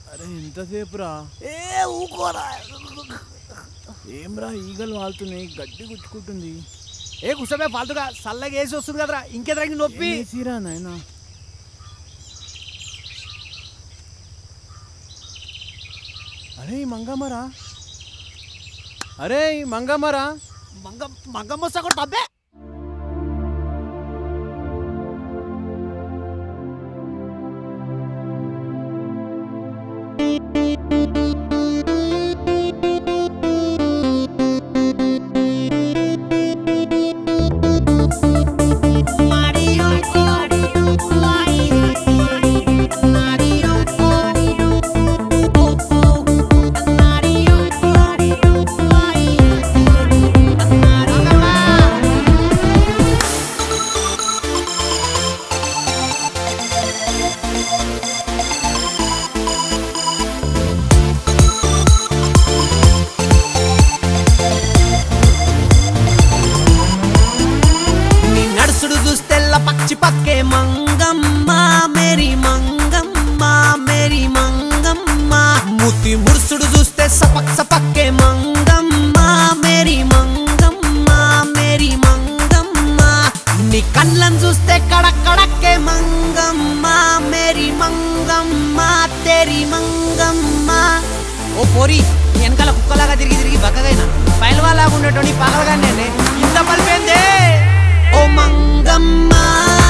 అరే ఎంతసేపు రా ఏ ఊకోరా ఏమ్రా ఈగలు వాళ్తున్నాయి గడ్డి గుచ్చుకుంటుంది ఏ కుసమే ఫాల్తుగా చల్లగా వేసి వస్తుంది కదరా ఇంకెదరికి నొప్పి ఏసీరా నాయనా అరే ఈ మంగమ్మరా అరే ఈ మంగమ్మరా మంగ మంగమ్మ సగం డబ్బే నీ నడుసుడు చూస్తెల్ల పక్షి పక్కే మంగమ్మ మేరీ మంగమ్మ మేరీ మంగమ్మ ముతి ముడుసుడు చూస్తే సపక్ సపక్కే మంగమ్మ మేరీ మంగమ్మ మేరీ మంగమ్మ నీ కళ్ళను చూస్తే కడక్ కడక్కే మంగమ్మ మేరీ మంగమ్మ తేరి మంగమ్మ ఓ పోరి వెనకాల కుక్కలాగా తిరిగి తిరిగి బక్కగైనా పైలవాలాగా ఉండేటోని పగలగా నేనే ఇంత పలిపోయిందే ఓ మంగమ్మ